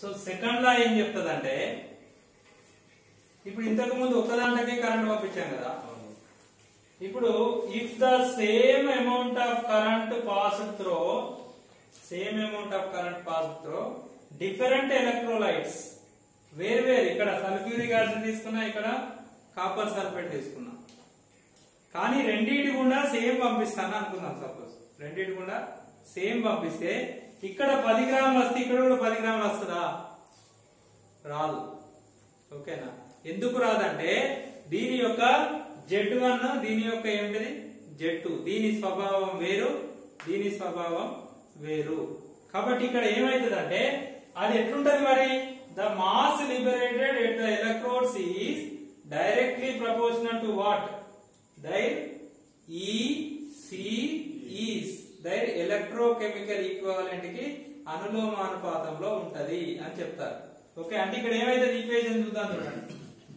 so second లా ఏం చెప్తుందంటే ఇప్పుడు ఇంతకు ముందు ఒక దాంట్లోకే కరెంట్ పంపించాం కదా ఇప్పుడు if the same amount of current pass through same amount of current pass through different electrolytes వేరు వేరు ఇక్కడ సల్ఫ్యూరిక్ యాసిడ్ తీసుకున్నా ఇక్కడ కాపర్ సల్ఫేట్ తీసుకున్నా కానీ రెండింటి గుండా సేమ్ పంపిస్తాను అనుకుందాం సపోజ్ రెండింటి గుండా సేమ్ పంపిస్తే ఇక్కడ పది గ్రాములు వస్తే ఇక్కడ కూడా పది గ్రాములు వస్తుందా రాదు ఓకేనా ఎందుకు రాదంటే దీని యొక్క జెడ్ వన్ దీని యొక్క ఏమిటిది జెడ్ టూ దీని స్వభావం వేరు దీని స్వభావం వేరు కాబట్టి ఇక్కడ ఏమైతుందంటే అది ఎట్లుంటది మరి the mass liberated at the electrodes is directly proportional to what their E C is their electrochemical equivalent కి అనులోమానుపాతంలో ఉంటది అని చెప్తారు ఓకే అంటే ఇక్కడ ఏమైతే ఈక్వేషన్ చూద్దాం చూడండి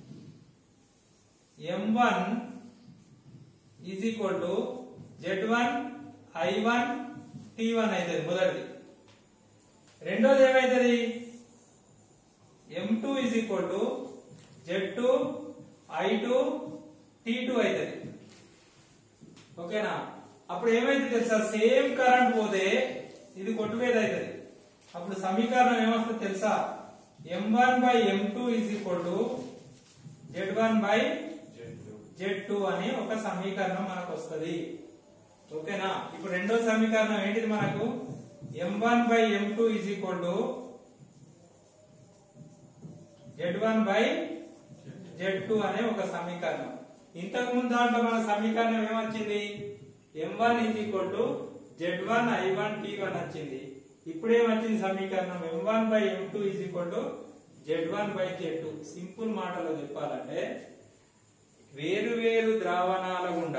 M one is equal to Z one I one T one అవుతుంది మొదటిది రెండోది ఏమైతుంది M two is equal to Z two I two T two అవుతుంది ఓకేనా అప్పుడు ఏమైంది తెలుసా సేమ్ కరెంట్ పోతే ఇది కొట్టువేది అవుతుంది అప్పుడు సమీకరణం ఏమొస్తుంది తెలుసా M one by M two is equal to Z one by Z two అని ఒక సమీకరణం మనకు వస్తుంది ఓకేనా ఇప్పుడు రెండో సమీకరణం ఏంటిది మనకు M one by M two is equal to Z one by Z two అనే ఒక సమీకరణం ఇంతకు ముందు దాంట్లో మన సమీకరణం ఏమొచ్చింది M one is equal to Z one I one T one వచ్చింది ఇప్పుడు ఏమొచ్చింది సమీకరణం M one by M two is equal to Z one by Z two simple మాటలో చెప్పాలంటే వేరు వేరు ద్రావణాల గుండా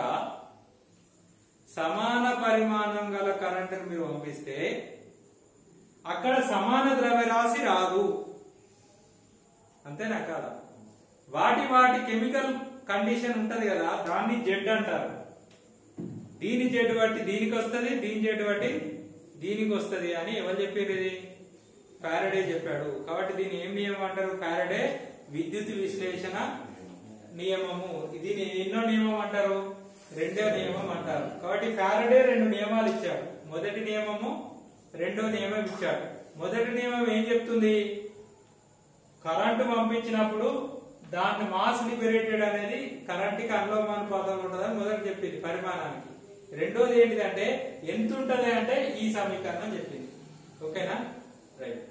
సమాన పరిమాణం గల కరెంటును మీరు పంపిస్తే అక్కడ సమాన ద్రవ్యరాశి రాదు అంతేనా కాదా వాటి వాటి కెమికల్ కండిషన్ ఉంటది కదా దాన్ని జెడ్ అంటారు దీని జెడ్ బట్టి దీనికి వస్తది దీని జెడ్ బట్టి దీనికి వస్తది అని ఎవరు చెప్పారు ఇది ఫారడే చెప్పాడు కాబట్టి దీన్ని ఏం నియమం అంటారు ఫారడే విద్యుత్ విశ్లేషణ నియమము దీన్ని ఎన్నో నియమం అంటారు రెండో నియమం అంటారు కాబట్టి ఫారడే రెండు నియమాలు ఇచ్చాడు మొదటి నియమము రెండో నియమం ఇచ్చాడు మొదటి నియమం ఏం చెప్తుంది కరెంటు పంపించినప్పుడు దాని మాస్ లిబరేటెడ్ అనేది కరెంట్ కి అనులోమానుపాతంలో ఉంటుందని మొదటి చెప్పింది పరిమాణానికి రెండోది ఏంటిదంటే ఎంత ఉంటది అంటే ఈ సమీకరణం చెప్పింది ఓకేనా రైట్